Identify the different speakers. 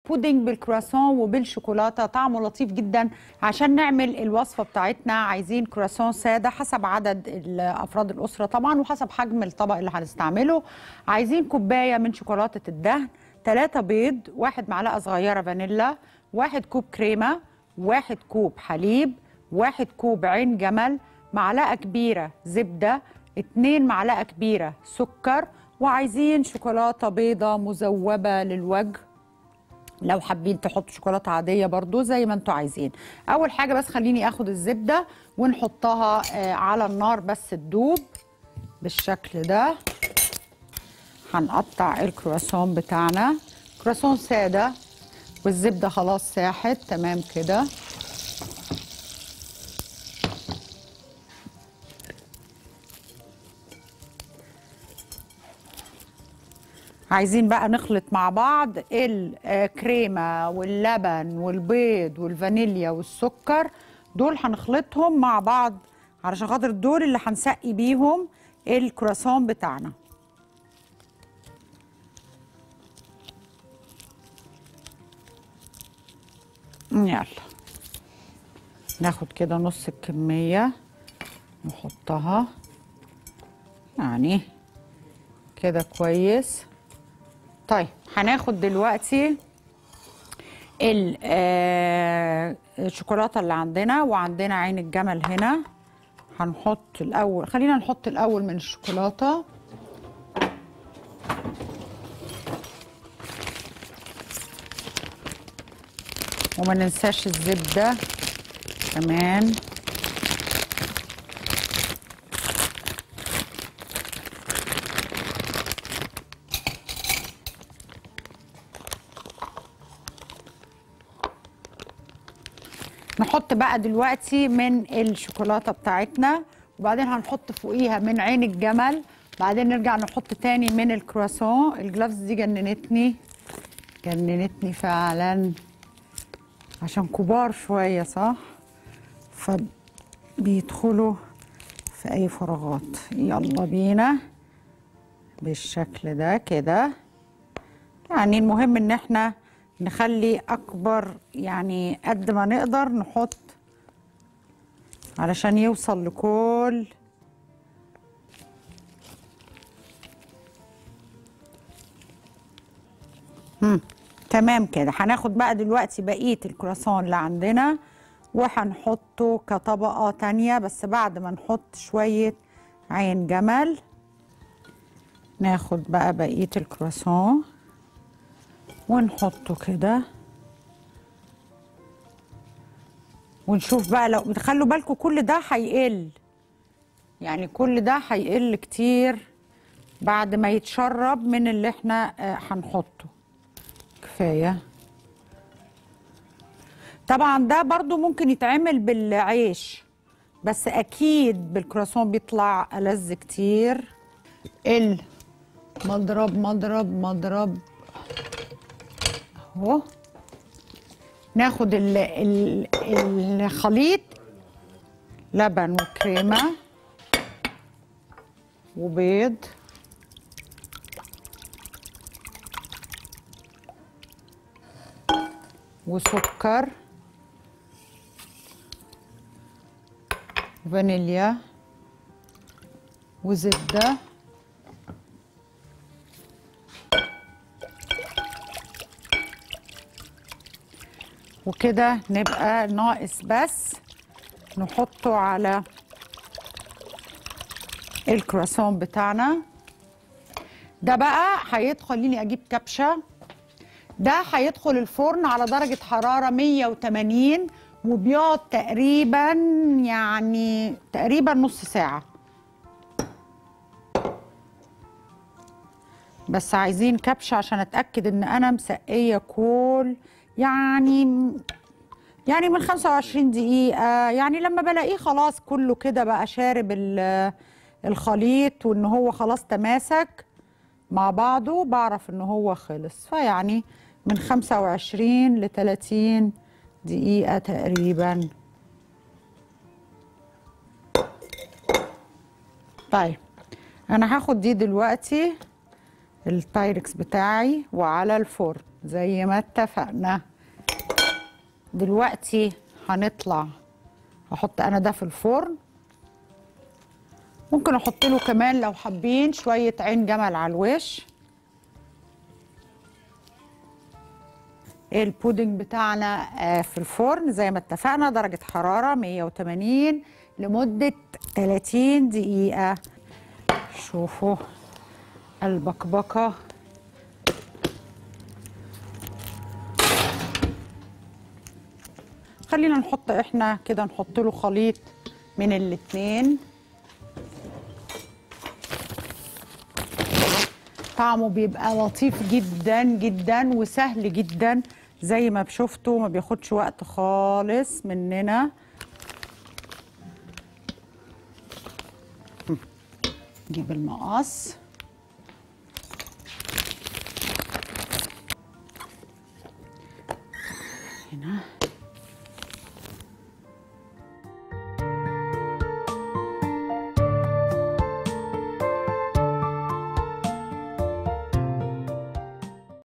Speaker 1: بودنج بالكرواسون وبالشوكولاته طعمه لطيف جدا عشان نعمل الوصفه بتاعتنا عايزين كرواسون ساده حسب عدد ال- افراد الاسره طبعا وحسب حجم الطبق اللي هنستعمله عايزين كوبايه من شوكولاته الدهن ثلاثة بيض واحد معلقه صغيره فانيلا واحد كوب كريمه واحد كوب حليب واحد كوب عين جمل معلقه كبيره زبده اتنين معلقه كبيره سكر وعايزين شوكولاته بيضه مذوبه للوجه لو حابين تحطوا شوكولاته عاديه برضو زي ما انتوا عايزين اول حاجه بس خليني اخد الزبده ونحطها آه، على النار بس تدوب بالشكل ده هنقطع الكرواسون بتاعنا كرواسون ساده والزبده خلاص ساحت تمام كده عايزين بقى نخلط مع بعض الكريمة واللبن والبيض والفانيليا والسكر دول هنخلطهم مع بعض علشان خاطر دول اللي هنسقي بيهم الكرواسون بتاعنا يلا ناخد كده نص الكمية نحطها يعني كده كويس طيب هناخد دلوقتي ال- آه، الشوكولاته اللي عندنا وعندنا عين الجمل هنا هنحط الاول خلينا نحط الاول من الشوكولاته وما ننساش الزبده كمان نحط بقى دلوقتي من الشوكولاته بتاعتنا وبعدين هنحط فوقيها من عين الجمل بعدين نرجع نحط تاني من الكرواسون الجلافز دي جننتني جننتني فعلا عشان كبار شويه صح فبيدخلوا في اي فراغات يلا بينا بالشكل ده كده يعني المهم ان احنا نخلي اكبر يعني قد ما نقدر نحط علشان يوصل لكل مم. تمام كده هناخد بقى دلوقتي بقية الكرواسون اللي عندنا وهنحطه كطبقة تانية بس بعد ما نحط شوية عين جمل ناخد بقى بقية الكرواسون ونحطه كده ونشوف بقى لو خلوا بالكم كل ده هيقل يعني كل ده هيقل كتير بعد ما يتشرب من اللي احنا آه، هنحطه كفايه طبعا ده برضو ممكن يتعمل بالعيش بس اكيد بالكرواسون بيطلع ألذ كتير المضرب مضرب مضرب اهو ناخد ال ال الخليط لبن وكريمه وبيض وسكر فانيليا وزبده وكده نبقى ناقص بس نحطه على الكرواسون بتاعنا ده بقى هيدخل خليني اجيب كبشه ده هيدخل الفرن على درجه حراره 180 وبيقعد تقريبا يعني تقريبا نص ساعه بس عايزين كبشه عشان اتاكد ان انا مسقيه كل يعني يعني من 25 دقيقة يعني لما بلاقيه خلاص كله كده بقى شارب ال- الخليط وان هو خلاص تماسك مع بعضه بعرف ان هو خلص فيعني من 25 ل 30 دقيقة تقريبا طيب انا هاخد دي دلوقتي البايركس بتاعي وعلى الفرن زي ما اتفقنا دلوقتي هنطلع هحط انا ده في الفرن ممكن احط له كمان لو حابين شويه عين جمل على الوش البودنج بتاعنا آه، في الفرن زي ما اتفقنا درجة حرارة 180 لمدة 30 دقيقة شوفوا البكبكة خلينا نحط احنا كده نحط له خليط من الاتنين طعمه بيبقى لطيف جدا جدا وسهل جدا زي ما شفتوا ما بياخدش وقت خالص مننا نجيب المقص هنا